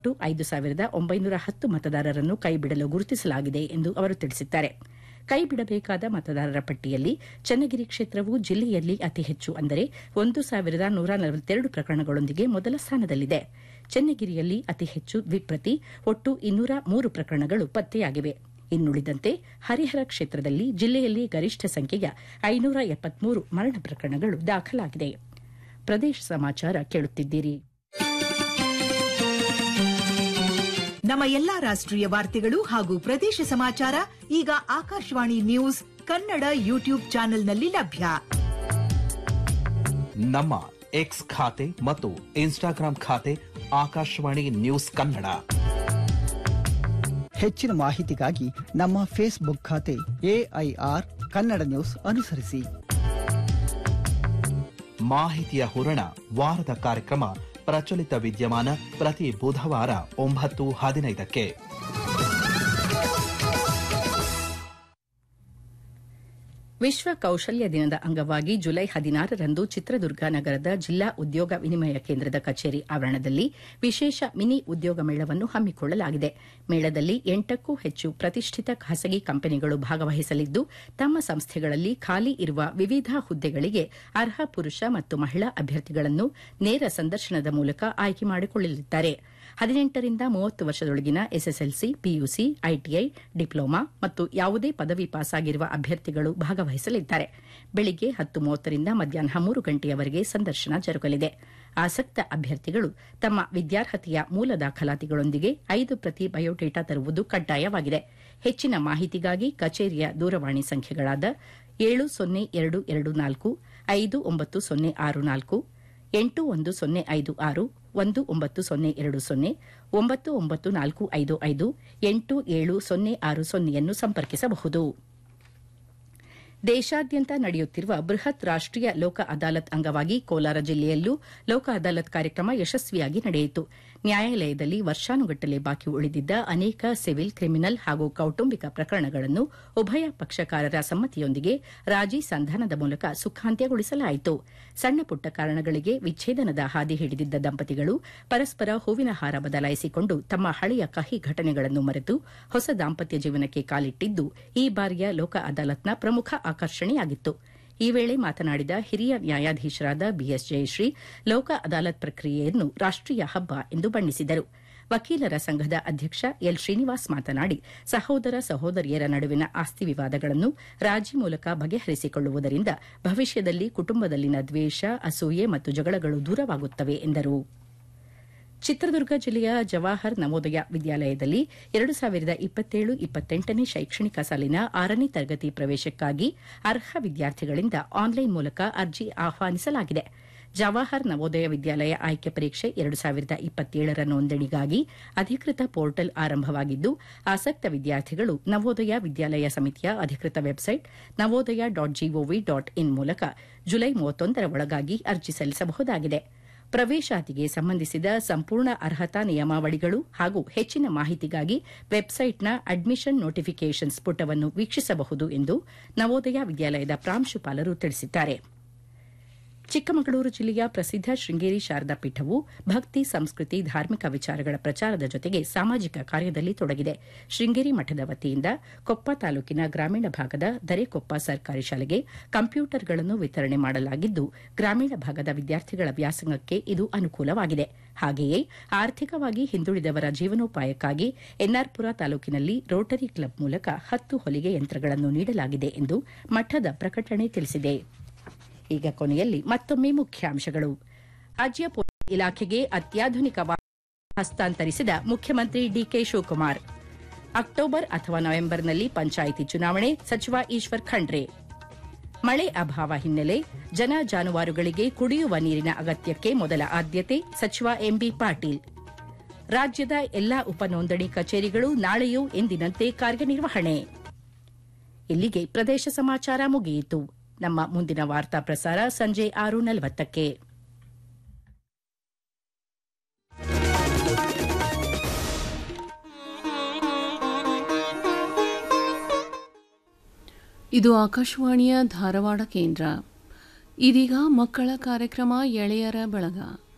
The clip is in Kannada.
ಒಟ್ಟು ಐದು ಸಾವಿರದ ಒಂಬೈನೂರ ಹತ್ತು ಮತದಾರರನ್ನು ಕೈಬಿಡಲು ಗುರುತಿಸಲಾಗಿದೆ ಎಂದು ಅವರು ತಿಳಿಸಿದ್ದಾರೆ ಕೈಬಿಡಬೇಕಾದ ಮತದಾರರ ಪಟ್ಟಿಯಲ್ಲಿ ಚನ್ನಗಿರಿ ಕ್ಷೇತ್ರವು ಜಿಲ್ಲೆಯಲ್ಲಿ ಅತಿ ಹೆಚ್ಚು ಅಂದರೆ ಒಂದು ಸಾವಿರದ ನೂರ ನಲವತ್ತೆರಡು ಪ್ರಕರಣಗಳೊಂದಿಗೆ ಮೊದಲ ಸ್ಥಾನದಲ್ಲಿದೆ ಚನ್ನಗಿರಿಯಲ್ಲಿ ಅತಿ ಹೆಚ್ಚು ದ್ವಿಪ್ರತಿ ಒಟ್ಟು ಇನ್ನೂರ ಮೂರು ಪ್ರಕರಣಗಳು ಪತ್ತೆಯಾಗಿವೆ ಇನ್ನುಳಿದಂತೆ ಹರಿಹರ ಕ್ಷೇತ್ರದಲ್ಲಿ ಜಿಲ್ಲೆಯಲ್ಲಿ ಗರಿಷ್ಠ ಸಂಖ್ಯೆಯ ಐನೂರ ಎಪ್ಪತ್ಮೂರು ಮರಣ ಪ್ರಕರಣಗಳು ದಾಖಲಾಗಿದೆ ಪ್ರದೇಶ ಸಮಾಚಾರ ಕೇಳುತ್ತಿದ್ದೀರಿ ನಮ್ಮ ಎಲ್ಲಾ ರಾಷ್ಟ್ರೀಯ ವಾರ್ತೆಗಳು ಹಾಗೂ ಪ್ರದೇಶ ಸಮಾಚಾರ ಈಗ ಆಕಾಶವಾಣಿ ನ್ಯೂಸ್ ಕನ್ನಡ ಯೂಟ್ಯೂಬ್ ಚಾನೆಲ್ನಲ್ಲಿ ಲಭ್ಯ ನಮ್ಮ ಎಕ್ಸ್ ಖಾತೆ ಮತ್ತು ಇನ್ಸ್ಟಾಗ್ರಾಂ ಖಾತೆ ಆಕಾಶವಾಣಿ ನ್ಯೂಸ್ ಕನ್ನಡ ಹೆಚ್ಚಿನ ಮಾಹಿತಿಗಾಗಿ ನಮ್ಮ ಫೇಸ್ಬುಕ್ ಖಾತೆ ಎಐಆರ್ ಕನ್ನಡ ನ್ಯೂಸ್ ಅನುಸರಿಸಿ ಮಾಹಿತಿಯ ಹೂರಣ ವಾರದ ಕಾರ್ಯಕ್ರಮ ಪ್ರಚಲಿತ ವಿದ್ಯಮಾನ ಪ್ರತಿ ಬುಧವಾರ ಒಂಬತ್ತು ಹದಿನೈದಕ್ಕೆ ವಿಶ್ವ ಕೌಶಲ್ಯ ದಿನದ ಅಂಗವಾಗಿ ಜುಲೈ ಹದಿನಾರರಂದು ಚಿತ್ರದುರ್ಗ ನಗರದ ಜಿಲ್ಲಾ ಉದ್ಯೋಗ ವಿನಿಮಯ ಕೇಂದ್ರದ ಕಚೇರಿ ಆವರಣದಲ್ಲಿ ವಿಶೇಷ ಮಿನಿ ಉದ್ಯೋಗ ಮೇಳವನ್ನು ಹಮ್ಮಿಕೊಳ್ಳಲಾಗಿದೆ ಮೇಳದಲ್ಲಿ ಎಂಟಕ್ಕೂ ಹೆಚ್ಚು ಪ್ರತಿಷ್ಠಿತ ಖಾಸಗಿ ಕಂಪನಿಗಳು ಭಾಗವಹಿಸಲಿದ್ದು ತಮ್ಮ ಸಂಸ್ಥೆಗಳಲ್ಲಿ ಖಾಲಿ ಇರುವ ವಿವಿಧ ಹುದ್ದೆಗಳಿಗೆ ಅರ್ಹ ಪುರುಷ ಮತ್ತು ಮಹಿಳಾ ಅಭ್ಯರ್ಥಿಗಳನ್ನು ನೇರ ಸಂದರ್ಶನದ ಮೂಲಕ ಆಯ್ಕೆ ಮಾಡಿಕೊಳ್ಳಲಿದ್ದಾರೆ ಹದಿನೆಂಟರಿಂದ ಮೂವತ್ತು ವರ್ಷದೊಳಗಿನ ಎಸ್ಎಸ್ಎಲ್ಸಿ ಪಿಯುಸಿ ಐಟಿಐ ಡಿಪ್ಲೊಮಾ ಮತ್ತು ಯಾವುದೇ ಪದವಿ ಪಾಸಾಗಿರುವ ಅಭ್ಯರ್ಥಿಗಳು ಭಾಗವಹಿಸಲಿದ್ದಾರೆ ಬೆಳಿಗ್ಗೆ ಹತ್ತು ಮೂವತ್ತರಿಂದ ಮಧ್ಯಾಹ್ನ ಮೂರು ಗಂಟೆಯವರೆಗೆ ಸಂದರ್ಶನ ಜರುಗಲಿದೆ ಆಸಕ್ತ ಅಭ್ಯರ್ಥಿಗಳು ತಮ್ಮ ವಿದ್ಯಾರ್ಹತೆಯ ಮೂಲ ದಾಖಲಾತಿಗಳೊಂದಿಗೆ ಐದು ಪ್ರತಿ ಬಯೋಡೇಟಾ ತರುವುದು ಕಡ್ಡಾಯವಾಗಿದೆ ಹೆಚ್ಚಿನ ಮಾಹಿತಿಗಾಗಿ ಕಚೇರಿಯ ದೂರವಾಣಿ ಸಂಖ್ಯೆಗಳಾದ ಏಳು ಸೊನ್ನೆ ಎರಡು ಎರಡು ನಾಲ್ಕು ಐದು ಒಂಬತ್ತು ಸೊನ್ನೆ ಆರು ನಾಲ್ಕು ಎಂಟು ಒಂದು ಸೊನ್ನೆ ಐದು ಆರು ಒಂದು ಒಂಬತ್ತು ಸೊನ್ನೆ ಎರಡು ಸೊನ್ನೆ ಒಂಬತ್ತು ಒಂಬತ್ತು ನಾಲ್ಕು ಐದು ಐದು ಎಂಟು ಏಳು ಸೊನ್ನೆ ಆರು ಸೊನ್ನೆಯನ್ನು ಸಂಪರ್ಕಿಸಬಹುದು ದೇಶಾದ್ಯಂತ ನಡೆಯುತ್ತಿರುವ ಬೃಹತ್ ರಾಷ್ಟೀಯ ಲೋಕ ಅದಾಲತ್ ಅಂಗವಾಗಿ ಕೋಲಾರ ಜಿಲ್ಲೆಯಲ್ಲೂ ಲೋಕ ಅದಾಲತ್ ಕಾರ್ಯಕ್ರಮ ಯಶಸ್ವಿಯಾಗಿ ನಡೆಯಿತು ನ್ಯಾಯಾಲಯದಲ್ಲಿ ವರ್ಷಾನುಗಟ್ಟಲೆ ಬಾಕಿ ಉಳಿದಿದ್ದ ಅನೇಕ ಸಿವಿಲ್ ಕ್ರಿಮಿನಲ್ ಹಾಗೂ ಕೌಟುಂಬಿಕ ಪ್ರಕರಣಗಳನ್ನು ಉಭಯ ಪಕ್ಷಕಾರರ ಸಮ್ಮತಿಯೊಂದಿಗೆ ರಾಜಿ ಸಂಧಾನದ ಮೂಲಕ ಸುಖಾಂತ್ಯಗೊಳಿಸಲಾಯಿತು ಸಣ್ಣ ಪುಟ್ಟ ಕಾರಣಗಳಿಗೆ ವಿಚ್ಛೇದನದ ಹಾದಿ ಹಿಡಿದಿದ್ದ ದಂಪತಿಗಳು ಪರಸ್ಪರ ಹೂವಿನ ಹಾರ ಬದಲಾಯಿಸಿಕೊಂಡು ತಮ್ಮ ಹಳೆಯ ಕಹಿ ಘಟನೆಗಳನ್ನು ಮರೆತು ಹೊಸ ದಾಂಪತ್ಯ ಜೀವನಕ್ಕೆ ಕಾಲಿಟ್ಟಿದ್ದು ಈ ಬಾರಿಯ ಲೋಕ ಅದಾಲತ್ನ ಪ್ರಮುಖ ಆಕರ್ಷಣೆಯಾಗಿತ್ತು ಈ ವೇಳೆ ಮಾತನಾಡಿದ ಹಿರಿಯ ನ್ಯಾಯಾಧೀಶರಾದ ಬಿಎಸ್ ಜಯಶ್ರೀ ಲೋಕ ಅದಾಲತ್ ಪ್ರಕ್ರಿಯೆಯನ್ನು ರಾಷ್ಟೀಯ ಹಬ್ಬ ಎಂದು ಬಣ್ಣಿಸಿದರು ವಕೀಲರ ಸಂಘದ ಅಧ್ಯಕ್ಷ ಎಲ್ ಶ್ರೀನಿವಾಸ್ ಮಾತನಾಡಿ ಸಹೋದರ ಸಹೋದರಿಯರ ನಡುವಿನ ಆಸ್ತಿ ವಿವಾದಗಳನ್ನು ರಾಜಿ ಮೂಲಕ ಬಗೆಹರಿಸಿಕೊಳ್ಳುವುದರಿಂದ ಭವಿಷ್ಯದಲ್ಲಿ ಕುಟುಂಬದಲ್ಲಿನ ದ್ವೇಷ ಅಸೂಯೆ ಮತ್ತು ಜಗಳಗಳು ದೂರವಾಗುತ್ತವೆ ಎಂದರು ಚಿತ್ರದುರ್ಗ ಜಿಲ್ಲೆಯ ಜವಾಹರ್ ನವೋದಯ ವಿದ್ಯಾಲಯದಲ್ಲಿ ಎರಡು ಸಾವಿರದ ಇಪ್ಪತ್ತೇಳು ಇಪ್ಪತ್ತೆಂಟನೇ ಶೈಕ್ಷಣಿಕ ಸಾಲಿನ ಆರನೇ ತರಗತಿ ಪ್ರವೇಶಕ್ಕಾಗಿ ಅರ್ಹ ವಿದ್ಯಾರ್ಥಿಗಳಿಂದ ಆನ್ಲೈನ್ ಮೂಲಕ ಅರ್ಜಿ ಆಹ್ವಾನಿಸಲಾಗಿದೆ ಜವಾಹರ್ ನವೋದಯ ವಿದ್ಯಾಲಯ ಆಯ್ಕೆ ಪರೀಕ್ಷೆ ಎರಡು ಸಾವಿರದ ಇಪ್ಪತ್ತೇಳರ ನೋಂದಣಿಗಾಗಿ ಅಧಿಕೃತ ಪೋರ್ಟಲ್ ಆರಂಭವಾಗಿದ್ದು ಆಸಕ್ತ ವಿದ್ಯಾರ್ಥಿಗಳು ನವೋದಯ ವಿದ್ಯಾಲಯ ಸಮಿತಿಯ ಅಧಿಕೃತ website navodaya dot gov dot in ಮೂಲಕ ಜುಲೈ ಮೂವತ್ತೊಂದರ ಒಳಗಾಗಿ ಅರ್ಜಿ ಸಲ್ಲಿಸಬಹುದಾಗಿದೆ ಪ್ರವೇಶಾತಿಗೆ ಸಂಬಂಧಿಸಿದ ಸಂಪೂರ್ಣ ಅರ್ಹತಾ ನಿಯಮಾವಳಿಗಳು ಹಾಗೂ ಹೆಚ್ಚಿನ ಮಾಹಿತಿಗಾಗಿ ವೆಬ್ಸೈಟ್ನ ಅಡ್ಮಿಷನ್ ನೋಟಿಫಿಕೇಷನ್ಸ್ ಪುಟವನ್ನು ವೀಕ್ಷಿಸಬಹುದು ಎಂದು ನವೋದಯ ವಿದ್ಯಾಲಯದ ಪ್ರಾಂಶುಪಾಲರು ತಿಳಿಸಿದ್ದಾರೆ ಚಿಕ್ಕಮಗಳೂರು ಜಿಲ್ಲೆಯ ಪ್ರಸಿದ್ದ ಶೃಂಗೇರಿ ಶಾರದಾ ಪೀಠವು ಭಕ್ತಿ ಸಂಸ್ಕೃತಿ ಧಾರ್ಮಿಕ ವಿಚಾರಗಳ ಪ್ರಚಾರದ ಜೊತೆಗೆ ಸಾಮಾಜಿಕ ಕಾರ್ಯದಲ್ಲಿ ತೊಡಗಿದೆ ಶೃಂಗೇರಿ ಮಠದ ವತಿಯಿಂದ ಕೊಪ್ಪ ತಾಲೂಕಿನ ಗ್ರಾಮೀಣ ಭಾಗದ ದರೆಕೊಪ್ಪ ಸರ್ಕಾರಿ ಶಾಲೆಗೆ ಕಂಪ್ಯೂಟರ್ಗಳನ್ನು ವಿತರಣೆ ಮಾಡಲಾಗಿದ್ದು ಗ್ರಾಮೀಣ ಭಾಗದ ವಿದ್ಯಾರ್ಥಿಗಳ ವ್ಯಾಸಂಗಕ್ಕೆ ಇದು ಅನುಕೂಲವಾಗಿದೆ ಹಾಗೆಯೇ ಆರ್ಥಿಕವಾಗಿ ಹಿಂದುಳಿದವರ ಜೀವನೋಪಾಯಕ್ಕಾಗಿ ಎನ್ಆರ್ಪುರ ತಾಲೂಕಿನಲ್ಲಿ ರೋಟರಿ ಕ್ಲಬ್ ಮೂಲಕ ಹತ್ತು ಹೊಲಿಗೆ ಯಂತ್ರಗಳನ್ನು ನೀಡಲಾಗಿದೆ ಎಂದು ಮಠದ ಪ್ರಕಟಣೆ ತಿಳಿಸಿದೆ ಈಗ ಕೊನೆಯಲ್ಲಿ ಮತ್ತೊಮ್ಮೆ ಮುಖ್ಯಾಂಶಗಳು ರಾಜ್ಯ ಪೊಲೀಸ್ ಇಲಾಖೆಗೆ ಅತ್ಯಾಧುನಿಕ ವಾಹನ ಹಸ್ತಾಂತರಿಸಿದ ಮುಖ್ಯಮಂತ್ರಿ ಡಿಕೆ ಶಿವಕುಮಾರ್ ಅಕ್ಟೋಬರ್ ಅಥವಾ ನವೆಂಬರ್ನಲ್ಲಿ ಪಂಚಾಯಿತಿ ಚುನಾವಣೆ ಸಚಿವ ಈಶ್ವರ್ ಖಂಡ್ರೆ ಮಳೆ ಅಭಾವ ಹಿನ್ನೆಲೆ ಜನ ಜಾನುವಾರುಗಳಿಗೆ ಕುಡಿಯುವ ನೀರಿನ ಅಗತ್ಯಕ್ಕೆ ಮೊದಲ ಆದ್ಯತೆ ಸಚಿವ ಎಂಬಿ ಪಾಟೀಲ್ ರಾಜ್ಯದ ಎಲ್ಲಾ ಉಪನೋಂದಣಿ ಕಚೇರಿಗಳು ನಾಳೆಯೂ ಎಂದಿನಂತೆ ಕಾರ್ಯನಿರ್ವಹಣೆ ಇಲ್ಲಿಗೆ ಪ್ರದೇಶ ಸಮಾಚಾರ ಮುಗಿಯಿತು ನಮ್ಮ ಮುಂದಿನ ವಾರ್ತಾ ಪ್ರಸಾರ ಸಂಜೆ ಆರು ನಲವತ್ತಕ್ಕೆ ಇದು ಆಕಾಶವಾಣಿಯ ಧಾರವಾಡ ಕೇಂದ್ರ ಇದೀಗ ಮಕ್ಕಳ ಕಾರ್ಯಕ್ರಮ ಎಳೆಯರ ಬಳಗ